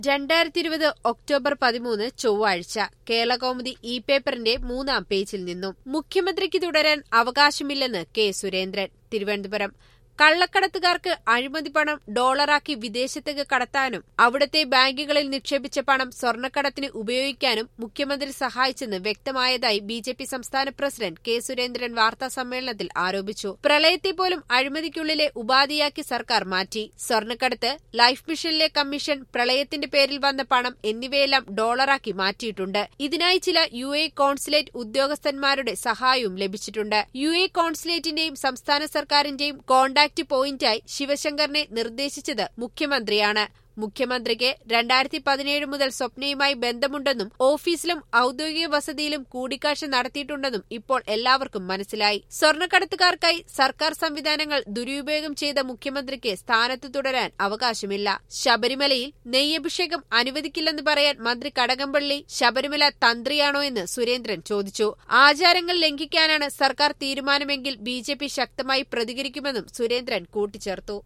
രണ്ടായിരത്തി ഇരുപത് ഒക്ടോബർ പതിമൂന്ന് ചൊവ്വാഴ്ച കേരളകൗമുദി ഇ പേപ്പറിന്റെ മൂന്നാം പേജിൽ നിന്നും മുഖ്യമന്ത്രിക്ക് തുടരാൻ അവകാശമില്ലെന്ന് കെ സുരേന്ദ്രൻ തിരുവനന്തപുരം കള്ളക്കടത്തുകാർക്ക് അഴിമതി പണം ഡോളറാക്കി വിദേശത്തേക്ക് കടത്താനും അവിടുത്തെ ബാങ്കുകളിൽ നിക്ഷേപിച്ച പണം സ്വർണ്ണക്കടത്തിന് ഉപയോഗിക്കാനും മുഖ്യമന്ത്രി സഹായിച്ചെന്ന് വ്യക്തമായതായി ബി ജെ പി സംസ്ഥാന പ്രസിഡന്റ് കെ സുരേന്ദ്രൻ വാർത്താ സമ്മേളനത്തിൽ ആരോപിച്ചു പ്രളയത്തെ പോലും അഴിമതിക്കുള്ളിലെ ഉപാധിയാക്കി സർക്കാർ മാറ്റി സ്വർണ്ണക്കടത്ത് ലൈഫ് മിഷനിലെ കമ്മീഷൻ പ്രളയത്തിന്റെ പേരിൽ വന്ന പണം എന്നിവയെല്ലാം ഡോളറാക്കി മാറ്റിയിട്ടുണ്ട് ഇതിനായി ചില യു എ കോൺസുലേറ്റ് ഉദ്യോഗസ്ഥന്മാരുടെ സഹായവും ലഭിച്ചിട്ടുണ്ട് യു എ കോൺസുലേറ്റിന്റെയും സംസ്ഥാന സർക്കാരിന്റെയും കോണ്ടാക്ട് പോയിന്റായി ശിവശങ്കറിനെ നിർദ്ദേശിച്ചത് മുഖ്യമന്ത്രിയാണ് മുഖ്യമന്ത്രിക്ക് രണ്ടായിരത്തി പതിനേഴ് മുതൽ സ്വപ്നയുമായി ബന്ധമുണ്ടെന്നും ഓഫീസിലും ഔദ്യോഗിക വസതിയിലും കൂടിക്കാഴ്ച നടത്തിയിട്ടുണ്ടെന്നും ഇപ്പോൾ എല്ലാവർക്കും മനസ്സിലായി സ്വർണ്ണക്കടത്തുകാർക്കായി സർക്കാർ സംവിധാനങ്ങൾ ദുരുപയോഗം ചെയ്ത മുഖ്യമന്ത്രിക്ക് സ്ഥാനത്ത് തുടരാൻ അവകാശമില്ല ശബരിമലയിൽ നെയ്യഭിഷേകം അനുവദിക്കില്ലെന്ന് പറയാൻ മന്ത്രി കടകംപള്ളി ശബരിമല തന്ത്രിയാണോ എന്ന് സുരേന്ദ്രൻ ചോദിച്ചു ആചാരങ്ങൾ ലംഘിക്കാനാണ് സർക്കാർ തീരുമാനമെങ്കിൽ ബി ശക്തമായി പ്രതികരിക്കുമെന്നും സുരേന്ദ്രൻ കൂട്ടിച്ചേർത്തു